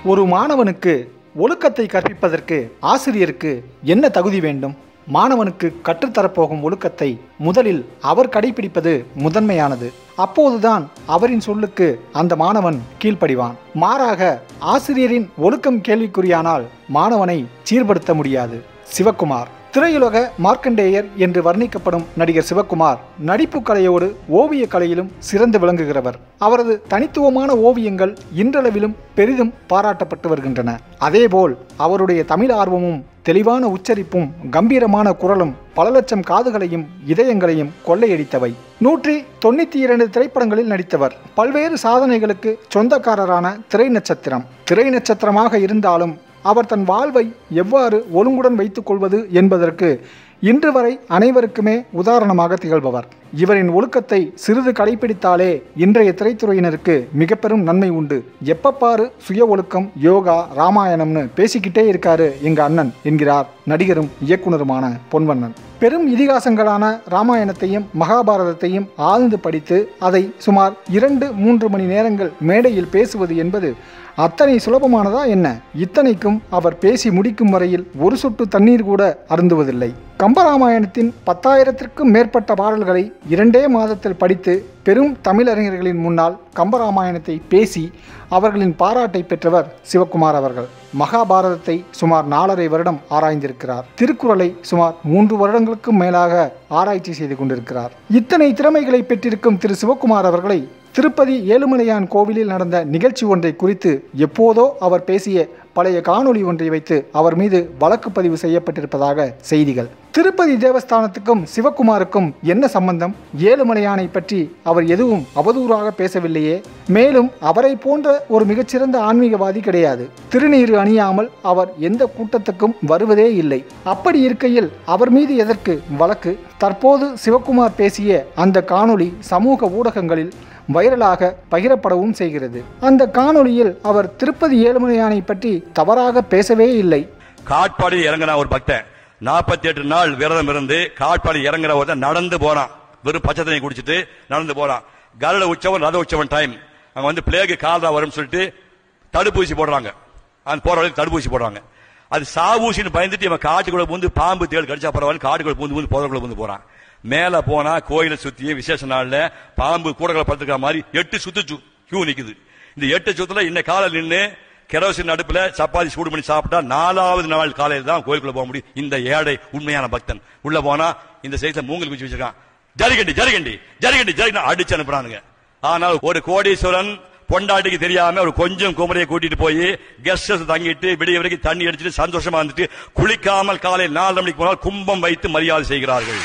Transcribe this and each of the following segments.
ஒரு மாணவனுக்கு ஒழுக்கத்தை கற்பிப்பதற்கு ஆசிரியருக்கு என்ன தகுதி வேண்டும் மாணவனுக்கு கற்றுத்தரப்போகும் ஒழுக்கத்தை முதலில் அவர் கடைபிடிப்பது முதன்மையானது அப்போதுதான் அவரின் சொல்லுக்கு அந்த மாணவன் கீழ்ப்படிவான் மாறாக ஆசிரியரின் ஒழுக்கம் கேள்விக்குறியானால் மாணவனை சீர்படுத்த முடியாது சிவக்குமார் திரையுலக மார்க்கண்டேயர் என்று வர்ணிக்கப்படும் நடிகர் சிவக்குமார் நடிப்பு கலையோடு ஓவிய கலையிலும் சிறந்து விளங்குகிறவர் அவரது தனித்துவமான ஓவியங்கள் இன்றளவிலும் பெரிதும் பாராட்டப்பட்டு வருகின்றன அதேபோல் அவருடைய தமிழ் ஆர்வமும் தெளிவான உச்சரிப்பும் கம்பீரமான குரலும் பல லட்சம் காதுகளையும் இதயங்களையும் கொள்ளையடித்தவை நூற்றி தொண்ணூற்றி இரண்டு திரைப்படங்களில் நடித்தவர் பல்வேறு சாதனைகளுக்கு சொந்தக்காரரான திரை நட்சத்திரம் திரை நட்சத்திரமாக இருந்தாலும் அவர் தன் வாழ்வை எவ்வாறு ஒழுங்குடன் வைத்துக் கொள்வது என்பதற்கு இன்று வரை அனைவருக்குமே உதாரணமாக திகழ்பவர் இவரின் ஒழுக்கத்தை சிறிது கடைபிடித்தாலே இன்றைய திரைத்துறையினருக்கு மிக பெரும் நன்மை உண்டு எப்பப்பாரு சுய ஒழுக்கம் யோகா ராமாயணம்னு பேசிக்கிட்டே இருக்காரு எங்க அண்ணன் என்கிறார் நடிகரும் இயக்குனருமான பொன்வண்ணன் பெரும் இதிகாசங்களான ராமாயணத்தையும் மகாபாரதத்தையும் ஆழ்ந்து படித்து அதை சுமார் இரண்டு மூன்று மணி நேரங்கள் மேடையில் பேசுவது என்பது அத்தனை சுலபமானதா என்ன இத்தனைக்கும் அவர் பேசி முடிக்கும் வரையில் ஒரு சொட்டு தண்ணீர் கூட அருந்துவதில்லை கம்பராமாயணத்தின் பத்தாயிரத்திற்கும் மேற்பட்ட பாடல்களை இரண்டே மாதத்தில் படித்து பெரும் தமிழறிஞர்களின் முன்னால் கம்பராமாயணத்தை பேசி அவர்களின் பாராட்டை பெற்றவர் சிவக்குமார் அவர்கள் மகாபாரதத்தை சுமார் நாலரை வருடம் ஆராய்ந்திருக்கிறார் திருக்குறளை சுமார் மூன்று வருடங்களுக்கும் மேலாக ஆராய்ச்சி செய்து கொண்டிருக்கிறார் இத்தனை திறமைகளை பெற்றிருக்கும் திரு சிவக்குமார் அவர்களை திருப்பதி ஏழுமலையான் கோவிலில் நடந்த நிகழ்ச்சி ஒன்றை குறித்து எப்போதோ அவர் பேசிய பழைய காணொளி ஒன்றை வைத்து அவர் மீது வழக்கு பதிவு செய்யப்பட்டிருப்பதாக செய்திகள் திருப்பதி தேவஸ்தானத்துக்கும் சிவக்குமாருக்கும் என்ன சம்பந்தம் ஏழுமலையானை பற்றி அவர் எதுவும் அவதூறாக பேசவில்லையே மேலும் அவரை போன்ற ஒரு மிகச்சிறந்த ஆன்மீகவாதி கிடையாது திருநீறு அணியாமல் அவர் எந்த கூட்டத்துக்கும் வருவதே இல்லை அப்படி இருக்கையில் அவர் மீது எதற்கு வழக்கு தற்போது சிவக்குமார் பேசிய அந்த காணொளி சமூக ஊடகங்களில் வைரலாக பகிரப்படவும் செய்கிறது அந்த காணொளியில் அவர் திருப்பதி ஏழுமலையானை பற்றி தவறாக பேசவே இல்லை காட்பாடி இறங்கின ஒரு பக்தன் நாற்பத்தி எட்டு நாள் விரதம் இருந்து காட்பாடி இறங்குற ஒருத்தன் நடந்து போறான் வெறும் பச்சை தண்ணி குடிச்சிட்டு நடந்து போறான் கருட உற்சவம் ரத உற்சவம் டைம் அங்க வந்து பிளேகு காலரா வரும்னு சொல்லிட்டு தடுப்பூசி போடுறாங்க அந்த போற வழிக்கு தடுப்பூசி போடுறாங்க அது சாவூசின்னு பயந்துட்டு இவன் காட்டுக்குள்ள பூந்து பாம்பு தேள் கடிச்சா பரவாயில்ல காட்டுக்குள்ள பூந்து பூந்து புதற்குள்ள பூந்து போறான் மேல போனா கோயிலை சுத்தி விசேஷ நாள்ல பாம்பு கூடகளை படுத்துக்கிற மாதிரி எட்டு சுத்து கியூ நிக்குது இந்த எட்டு சுத்துல இன்ன காலை நின்னு கெரோசின் அடுப்புல சப்பாத்தி சூடு பண்ணி சாப்பிட்டா நாலாவது நாள் காலையில தான் கோயிலுக்குள்ள போக முடியும் இந்த ஏழை உண்மையான பக்தன் உள்ள போனா இந்த சைஸ்ல மூங்கல் குச்சி வச்சிருக்கான் ஜரிகண்டி ஜரிகண்டி ஜரிகண்டி ஜரிகண்டி அடிச்சு அனுப்புறானுங்க ஆனால் ஒரு கோடீஸ்வரன் பொண்டாட்டிக்கு தெரியாம ஒரு கொஞ்சம் குமரையை கூட்டிட்டு போய் கெஸ்ட் ஹவுஸ் தங்கிட்டு விடிய வரைக்கும் தண்ணி அடிச்சிட்டு சந்தோஷமா இருந்துட்டு குளிக்காமல் காலை நாலு மணிக்கு போனால் கும்பம் வைத்து மரியாதை செய்கிறார்கள்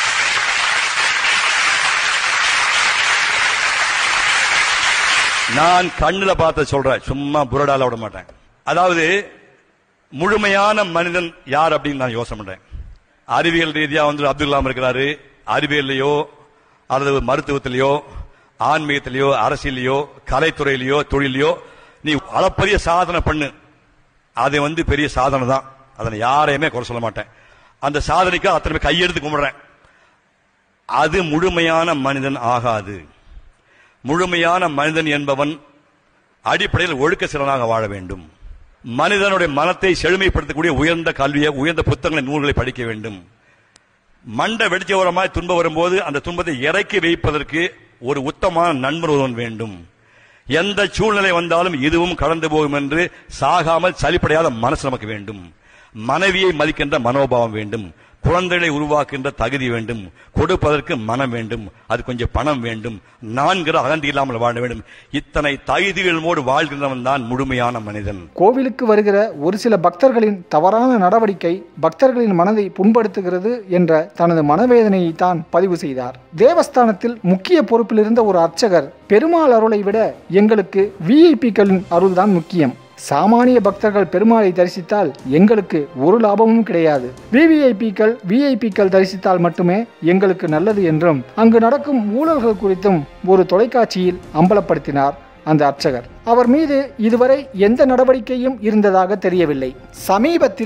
நான் கண்ணுல பார்த்த சொல்றேன் சும்மா புரடால விட மாட்டேன் அதாவது முழுமையான மனிதன் யார் அப்படின்னு நான் யோசனை பண்றேன் அறிவியல் ரீதியா வந்து அப்துல் கலாம் இருக்கிறாரு அறிவியல்லையோ அல்லது மருத்துவத்திலேயோ ஆன்மீகத்திலேயோ அரசியலையோ கலைத்துறையிலையோ தொழிலையோ நீ அளப்பரிய சாதனை பண்ணு அது வந்து பெரிய சாதனை தான் அதனை யாரையுமே குறை சொல்ல மாட்டேன் அந்த சாதனைக்கு அத்தனை பேர் கையெடுத்து கும்பிடுறேன் அது முழுமையான மனிதன் ஆகாது முழுமையான மனிதன் என்பவன் அடிப்படையில் ஒழுக்க சிறனாக வாழ வேண்டும் மனிதனுடைய மனத்தை செழுமைப்படுத்தக்கூடிய உயர்ந்த கல்வியை உயர்ந்த புத்தகங்களை நூல்களை படிக்க வேண்டும் மண்டை வெடிச்ச ஓரமாய் துன்பம் வரும்போது அந்த துன்பத்தை இறக்கி வைப்பதற்கு ஒரு உத்தமமான நண்பர் ஒருவன் வேண்டும் எந்த சூழ்நிலை வந்தாலும் இதுவும் கடந்து போகும் என்று சாகாமல் சலிப்படையாத மனசு நமக்கு வேண்டும் மனைவியை மதிக்கின்ற மனோபாவம் வேண்டும் குழந்தைகளை உருவாக்குகின்ற தகுதி வேண்டும் கொடுப்பதற்கு மனம் வேண்டும் அது கொஞ்சம் பணம் வேண்டும் நான்கிற அகந்தி இல்லாமல் வாழ வேண்டும் இத்தனை தகுதிகளோடு வாழ்கின்றவன் தான் முழுமையான மனிதன் கோவிலுக்கு வருகிற ஒரு சில பக்தர்களின் தவறான நடவடிக்கை பக்தர்களின் மனதை புண்படுத்துகிறது என்ற தனது மனவேதனையை தான் பதிவு செய்தார் தேவஸ்தானத்தில் முக்கிய பொறுப்பில் இருந்த ஒரு அர்ச்சகர் பெருமாள் அருளை விட எங்களுக்கு விஐபிக்களின் அருள்தான் முக்கியம் சாமானிய பக்தர்கள் பெருமாளை தரிசித்தால் எங்களுக்கு ஒரு லாபமும் கிடையாது விவிஐபிக்கள் விஐபிக்கள் தரிசித்தால் மட்டுமே எங்களுக்கு நல்லது என்றும் அங்கு நடக்கும் ஊழல்கள் குறித்தும் ஒரு தொலைக்காட்சியில் அம்பலப்படுத்தினார் அந்த அர்ச்சகர் அவர் மீது இதுவரை எந்த நடவடிக்கையும் இருந்ததாக தெரியவில்லை சமீபத்தில்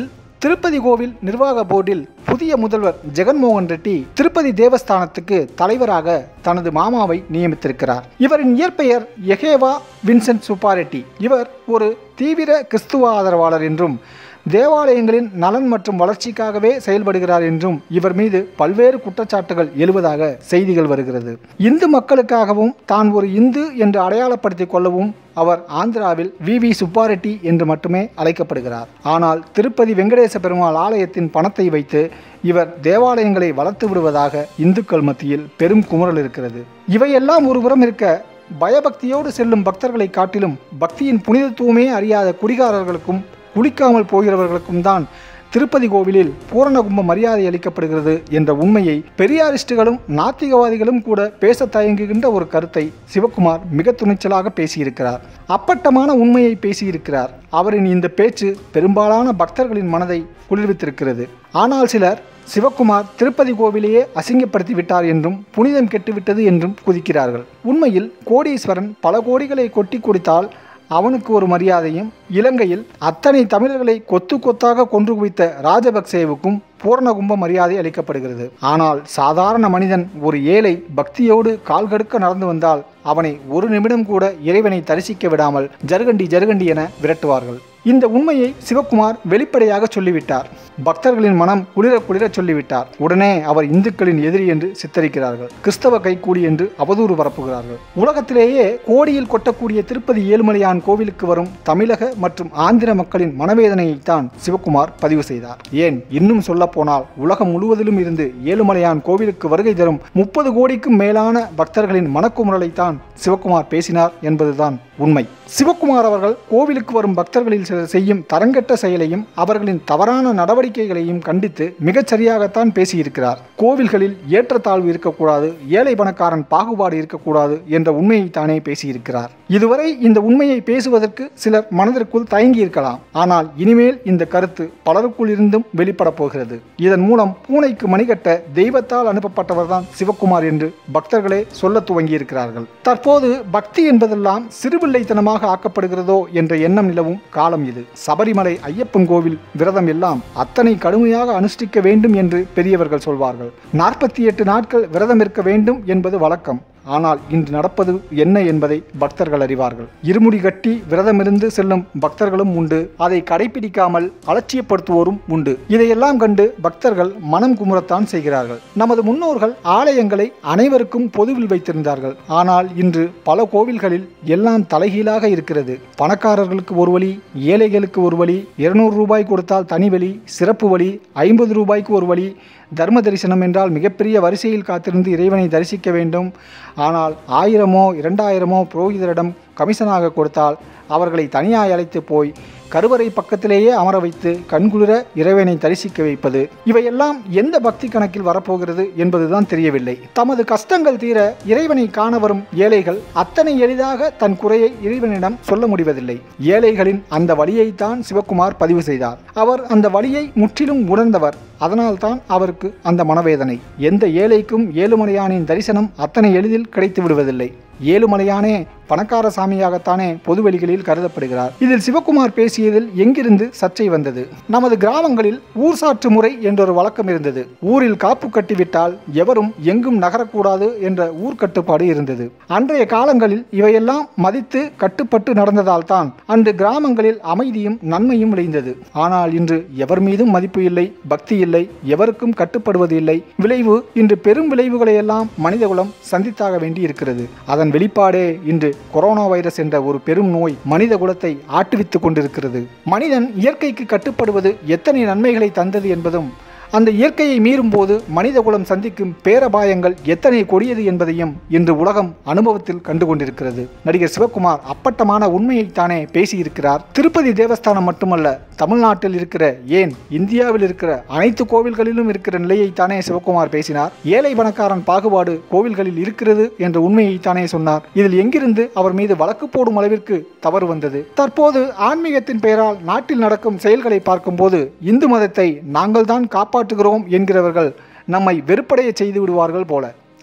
திருப்பதி கோவில் நிர்வாக போர்டில் புதிய முதல்வர் ஜெகன்மோகன் ரெட்டி திருப்பதி தேவஸ்தானத்துக்கு தலைவராக தனது மாமாவை நியமித்திருக்கிறார் இவரின் இயற்பெயர் எகேவா வின்சென்ட் சுப்பாரெட்டி இவர் ஒரு தீவிர கிறிஸ்துவ ஆதரவாளர் என்றும் தேவாலயங்களின் நலன் மற்றும் வளர்ச்சிக்காகவே செயல்படுகிறார் என்றும் இவர் மீது பல்வேறு குற்றச்சாட்டுகள் எழுவதாக செய்திகள் வருகிறது இந்து மக்களுக்காகவும் தான் ஒரு இந்து என்று அடையாளப்படுத்திக் கொள்ளவும் அவர் ஆந்திராவில் வி வி சுப்பாரெட்டி என்று மட்டுமே அழைக்கப்படுகிறார் ஆனால் திருப்பதி வெங்கடேச பெருமாள் ஆலயத்தின் பணத்தை வைத்து இவர் தேவாலயங்களை வளர்த்து விடுவதாக இந்துக்கள் மத்தியில் பெரும் குமுறல் இருக்கிறது இவையெல்லாம் ஒருபுறம் இருக்க பயபக்தியோடு செல்லும் பக்தர்களை காட்டிலும் பக்தியின் புனிதத்துவமே அறியாத குடிகாரர்களுக்கும் குளிக்காமல் போகிறவர்களுக்கும் தான் திருப்பதி கோவிலில் பூரண கும்ப மரியாதை அளிக்கப்படுகிறது என்ற உண்மையை பெரியாரிஸ்டுகளும் நாத்திகவாதிகளும் கூட பேச தயங்குகின்ற ஒரு கருத்தை சிவகுமார் மிக துணிச்சலாக பேசியிருக்கிறார் அப்பட்டமான உண்மையை பேசியிருக்கிறார் அவரின் இந்த பேச்சு பெரும்பாலான பக்தர்களின் மனதை குளிர்வித்திருக்கிறது ஆனால் சிலர் சிவகுமார் திருப்பதி கோவிலையே அசிங்கப்படுத்தி விட்டார் என்றும் புனிதம் கெட்டுவிட்டது என்றும் குதிக்கிறார்கள் உண்மையில் கோடீஸ்வரன் பல கோடிகளை கொட்டி கொடுத்தால் அவனுக்கு ஒரு மரியாதையும் இலங்கையில் அத்தனை தமிழர்களை கொத்து கொத்தாக கொன்று குவித்த ராஜபக்சேவுக்கும் பூரண கும்ப மரியாதை அளிக்கப்படுகிறது ஆனால் சாதாரண மனிதன் ஒரு ஏழை பக்தியோடு கால் கடுக்க நடந்து வந்தால் அவனை ஒரு நிமிடம் கூட இறைவனை தரிசிக்க விடாமல் ஜருகண்டி ஜருகண்டி என விரட்டுவார்கள் இந்த உண்மையை சிவகுமார் வெளிப்படையாக சொல்லிவிட்டார் பக்தர்களின் மனம் குளிர குளிர சொல்லிவிட்டார் உடனே அவர் இந்துக்களின் எதிரி என்று சித்தரிக்கிறார்கள் கிறிஸ்தவ கைக்கூடி என்று அவதூறு பரப்புகிறார்கள் உலகத்திலேயே கோடியில் கொட்டக்கூடிய திருப்பதி ஏழுமலையான் கோவிலுக்கு வரும் தமிழக மற்றும் ஆந்திர மக்களின் மனவேதனையைத்தான் சிவகுமார் பதிவு செய்தார் ஏன் இன்னும் சொல்ல போனால் உலகம் முழுவதிலும் இருந்து ஏழுமலையான் கோவிலுக்கு வருகை தரும் முப்பது கோடிக்கும் மேலான பக்தர்களின் மனக்குமுறலைத்தான் சிவகுமார் பேசினார் என்பதுதான் உண்மை சிவகுமார் அவர்கள் கோவிலுக்கு வரும் பக்தர்களில் சிலர் செய்யும் தரங்கெட்ட செயலையும் அவர்களின் தவறான நடவடிக்கைகளையும் கண்டித்து மிகச் சரியாகத்தான் பேசியிருக்கிறார் கோவில்களில் ஏற்றத்தாழ்வு இருக்கக்கூடாது ஏழை பணக்காரன் பாகுபாடு இருக்கக்கூடாது என்ற உண்மையை தானே பேசியிருக்கிறார் இதுவரை இந்த உண்மையை பேசுவதற்கு சிலர் மனதிற்குள் தயங்கி இருக்கலாம் ஆனால் இனிமேல் இந்த கருத்து பலருக்குள் இருந்தும் வெளிப்பட போகிறது இதன் மூலம் பூனைக்கு மணிகட்ட தெய்வத்தால் அனுப்பப்பட்டவர்தான் சிவகுமார் என்று பக்தர்களே சொல்ல துவங்கியிருக்கிறார்கள் தற்போது பக்தி என்பதெல்லாம் சிறுபிள்ளைத்தனமாக ஆக்கப்படுகிறதோ என்ற எண்ணம் நிலவும் காலம் இது சபரிமலை ஐயப்பன் கோவில் விரதம் எல்லாம் அத்தனை கடுமையாக அனுஷ்டிக்க வேண்டும் என்று பெரியவர்கள் சொல்வார்கள் நாற்பத்தி எட்டு நாட்கள் விரதம் இருக்க வேண்டும் என்பது வழக்கம் ஆனால் இன்று நடப்பது என்ன என்பதை பக்தர்கள் அறிவார்கள் இருமுடி கட்டி விரதமிருந்து செல்லும் பக்தர்களும் உண்டு அதை கடைபிடிக்காமல் அலட்சியப்படுத்துவோரும் உண்டு இதையெல்லாம் கண்டு பக்தர்கள் மனம் குமுறத்தான் செய்கிறார்கள் நமது முன்னோர்கள் ஆலயங்களை அனைவருக்கும் பொதுவில் வைத்திருந்தார்கள் ஆனால் இன்று பல கோவில்களில் எல்லாம் தலைகீழாக இருக்கிறது பணக்காரர்களுக்கு ஒரு வழி ஏழைகளுக்கு ஒரு வழி இருநூறு ரூபாய் கொடுத்தால் தனி வழி சிறப்பு வழி ஐம்பது ரூபாய்க்கு ஒரு வழி தர்ம தரிசனம் என்றால் மிகப்பெரிய வரிசையில் காத்திருந்து இறைவனை தரிசிக்க வேண்டும் ஆனால் ஆயிரமோ இரண்டாயிரமோ புரோகிதரிடம் கமிஷனாக கொடுத்தால் அவர்களை தனியாய் அழைத்து போய் கருவறை பக்கத்திலேயே அமர வைத்து கண்குளிர இறைவனை தரிசிக்க வைப்பது இவையெல்லாம் எந்த பக்தி கணக்கில் வரப்போகிறது என்பதுதான் தெரியவில்லை தமது கஷ்டங்கள் தீர இறைவனை காண வரும் ஏழைகள் அத்தனை எளிதாக தன் குறையை இறைவனிடம் சொல்ல முடிவதில்லை ஏழைகளின் அந்த வழியைத்தான் சிவகுமார் பதிவு செய்தார் அவர் அந்த வழியை முற்றிலும் உணர்ந்தவர் அதனால்தான் அவருக்கு அந்த மனவேதனை எந்த ஏழைக்கும் ஏழுமலையானின் தரிசனம் அத்தனை எளிதில் கிடைத்து விடுவதில்லை ஏழுமலையானே பணக்கார சாமியாகத்தானே பொதுவெளிகளில் கருதப்படுகிறார் இதில் சிவகுமார் பேசியதில் எங்கிருந்து சர்ச்சை வந்தது நமது கிராமங்களில் ஊர் சாற்று முறை என்றொரு வழக்கம் இருந்தது ஊரில் காப்பு கட்டிவிட்டால் எவரும் எங்கும் நகரக்கூடாது என்ற ஊர் கட்டுப்பாடு இருந்தது அன்றைய காலங்களில் இவையெல்லாம் மதித்து கட்டுப்பட்டு நடந்ததால் தான் அன்று கிராமங்களில் அமைதியும் நன்மையும் விளைந்தது ஆனால் இன்று எவர் மீதும் மதிப்பு இல்லை பக்தி இல்லை எவருக்கும் கட்டுப்படுவது இல்லை விளைவு இன்று பெரும் விளைவுகளை எல்லாம் மனிதகுலம் சந்தித்தாக வேண்டி இருக்கிறது அதன் வெளிப்பாடே இன்று கொரோனா வைரஸ் என்ற ஒரு பெரும் நோய் மனித குலத்தை ஆட்டுவித்துக் கொண்டிருக்கிறது மனிதன் இயற்கைக்கு கட்டுப்படுவது எத்தனை நன்மைகளை தந்தது என்பதும் அந்த இயற்கையை மீறும்போது மனிதகுலம் சந்திக்கும் பேரபாயங்கள் எத்தனை கொடியது என்பதையும் இன்று உலகம் அனுபவத்தில் கண்டு கொண்டிருக்கிறது நடிகர் சிவகுமார் அப்பட்டமான உண்மையைத்தானே பேசியிருக்கிறார் திருப்பதி தேவஸ்தானம் மட்டுமல்ல தமிழ்நாட்டில் இருக்கிற ஏன் இந்தியாவில் இருக்கிற அனைத்து கோவில்களிலும் இருக்கிற நிலையைத்தானே சிவகுமார் பேசினார் ஏழை பணக்காரன் பாகுபாடு கோவில்களில் இருக்கிறது என்ற உண்மையைத்தானே சொன்னார் இதில் எங்கிருந்து அவர் மீது வழக்கு போடும் அளவிற்கு தவறு வந்தது தற்போது ஆன்மீகத்தின் பெயரால் நாட்டில் நடக்கும் செயல்களை பார்க்கும்போது இந்து மதத்தை நாங்கள் தான் காப்பாற்றுகிறோம் என்கிறவர்கள் நம்மை வெறுப்படைய செய்து விடுவார்கள் போல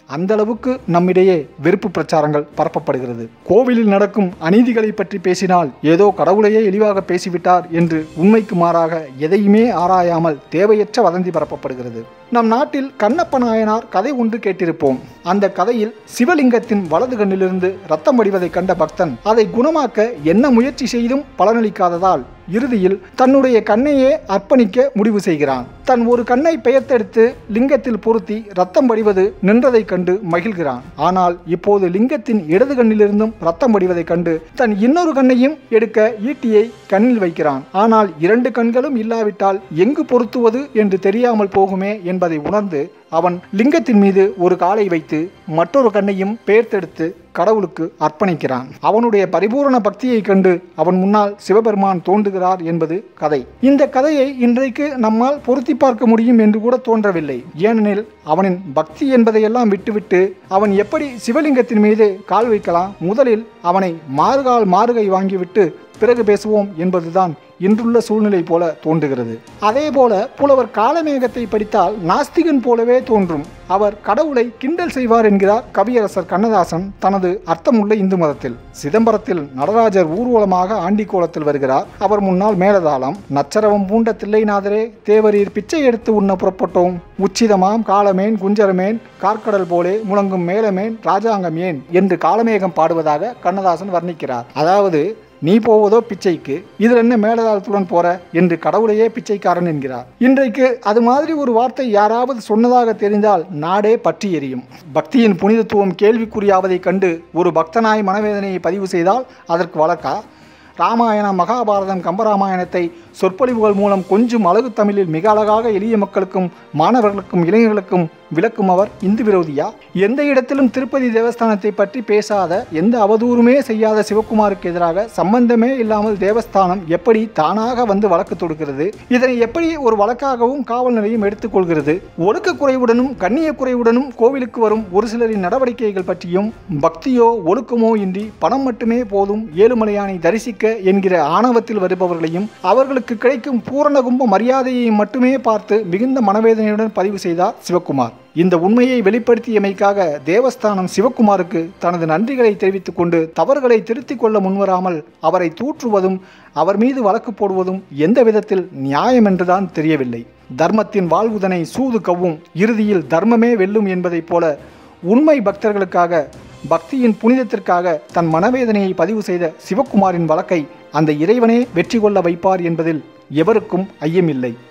அந்த அளவுக்கு நம்மிடையே வெறுப்பு பிரச்சாரங்கள் பரப்பப்படுகிறது கோவிலில் நடக்கும் அநீதிகளை பற்றி பேசினால் ஏதோ கடவுளையே இழிவாக பேசிவிட்டார் என்று உண்மைக்கு மாறாக எதையுமே ஆராயாமல் தேவையற்ற வதந்தி பரப்பப்படுகிறது நம் நாட்டில் கண்ணப்ப நாயனார் கதை ஒன்று கேட்டிருப்போம் அந்த கதையில் சிவலிங்கத்தின் வலது கண்ணிலிருந்து ரத்தம் வடிவதை கண்ட பக்தன் அதை குணமாக்க என்ன முயற்சி செய்தும் பலனளிக்காததால் இறுதியில் தன்னுடைய கண்ணையே அர்ப்பணிக்க முடிவு செய்கிறான் தன் ஒரு கண்ணை பெயர்த்தெடுத்து லிங்கத்தில் பொருத்தி ரத்தம் வடிவது நின்றதைக் கண்டு மகிழ்கிறான் ஆனால் இப்போது லிங்கத்தின் இடது கண்ணிலிருந்தும் ரத்தம் வடிவதைக் கண்டு தன் இன்னொரு கண்ணையும் எடுக்க ஈட்டியை கண்ணில் வைக்கிறான் ஆனால் இரண்டு கண்களும் இல்லாவிட்டால் எங்கு பொருத்துவது என்று தெரியாமல் போகுமே என்பதை உணர்ந்து அவன் லிங்கத்தின் மீது ஒரு காலை வைத்து மற்றொரு கண்ணையும் பெயர்த்தெடுத்து கடவுளுக்கு அர்ப்பணிக்கிறான் அவனுடைய பரிபூரண பக்தியை கண்டு அவன் முன்னால் சிவபெருமான் தோன்றுகிறார் என்பது கதை இந்த கதையை இன்றைக்கு நம்மால் பொருத்தி பார்க்க முடியும் என்று கூட தோன்றவில்லை ஏனெனில் அவனின் பக்தி என்பதையெல்லாம் விட்டுவிட்டு அவன் எப்படி சிவலிங்கத்தின் மீது கால் வைக்கலாம் முதலில் அவனை மாறுகால் மாறுகை வாங்கிவிட்டு பிறகு பேசுவோம் என்பதுதான் இன்றுள்ள சூழ்நிலை போல தோன்றுகிறது அதே போல புலவர் காலமேகத்தை படித்தால் நாஸ்திகன் போலவே தோன்றும் அவர் கடவுளை கிண்டல் செய்வார் என்கிறார் கவியரசர் கண்ணதாசன் தனது அர்த்தமுள்ள இந்து மதத்தில் சிதம்பரத்தில் நடராஜர் ஊர்வலமாக ஆண்டி கோலத்தில் வருகிறார் அவர் முன்னால் மேலதாளம் நச்சரவம் பூண்ட தில்லைநாதரே தேவரீர் பிச்சை எடுத்து உண்ண புறப்பட்டோம் உச்சிதமாம் காலமேன் குஞ்சரமேன் கார்க்கடல் போலே முழங்கும் மேலமேன் ராஜாங்கம் ஏன் என்று காலமேகம் பாடுவதாக கண்ணதாசன் வர்ணிக்கிறார் அதாவது நீ போவதோ பிச்சைக்கு இதில் என்ன மேலதாளத்துடன் போற என்று கடவுளையே பிச்சைக்காரன் என்கிறார் இன்றைக்கு அது மாதிரி ஒரு வார்த்தை யாராவது சொன்னதாக தெரிந்தால் நாடே பற்றி எரியும் பக்தியின் புனிதத்துவம் கேள்விக்குறியாவதைக் கண்டு ஒரு பக்தனாய் மனவேதனையை பதிவு செய்தால் அதற்கு வழக்கா ராமாயணம் மகாபாரதம் கம்பராமாயணத்தை சொற்பொழிவுகள் மூலம் கொஞ்சம் அழகு தமிழில் மிக அழகாக எளிய மக்களுக்கும் மாணவர்களுக்கும் இளைஞர்களுக்கும் விளக்கும் அவர் இந்து விரோதியா எந்த இடத்திலும் திருப்பதி தேவஸ்தானத்தை பற்றி பேசாத எந்த அவதூறுமே செய்யாத சிவகுமாருக்கு எதிராக சம்பந்தமே இல்லாமல் தேவஸ்தானம் எப்படி தானாக வந்து வழக்கு தொடுக்கிறது இதனை எப்படி ஒரு வழக்காகவும் காவல் நிலையம் எடுத்துக்கொள்கிறது ஒழுக்க குறைவுடனும் கண்ணிய குறைவுடனும் கோவிலுக்கு வரும் ஒரு சிலரின் நடவடிக்கைகள் பற்றியும் பக்தியோ ஒழுக்கமோ இன்றி பணம் மட்டுமே போதும் ஏழுமலையானை தரிசிக்க என்கிற ஆணவத்தில் வருபவர்களையும் அவர்களுக்கு கிடைக்கும் பூரண கும்ப மரியாதையை மட்டுமே பார்த்து மிகுந்த மனவேதனையுடன் பதிவு செய்தார் சிவகுமார் இந்த உண்மையை வெளிப்படுத்தியமைக்காக தேவஸ்தானம் சிவகுமாருக்கு தனது நன்றிகளை தெரிவித்துக் கொண்டு தவறுகளை திருத்திக் கொள்ள முன்வராமல் அவரை தூற்றுவதும் அவர் மீது வழக்கு போடுவதும் எந்த விதத்தில் நியாயம் என்றுதான் தெரியவில்லை தர்மத்தின் வாழ்வுதனை சூது கவ்வும் இறுதியில் தர்மமே வெல்லும் என்பதைப் போல உண்மை பக்தர்களுக்காக பக்தியின் புனிதத்திற்காக தன் மனவேதனையை பதிவு செய்த சிவகுமாரின் வழக்கை அந்த இறைவனே வெற்றி கொள்ள வைப்பார் என்பதில் எவருக்கும் ஐயமில்லை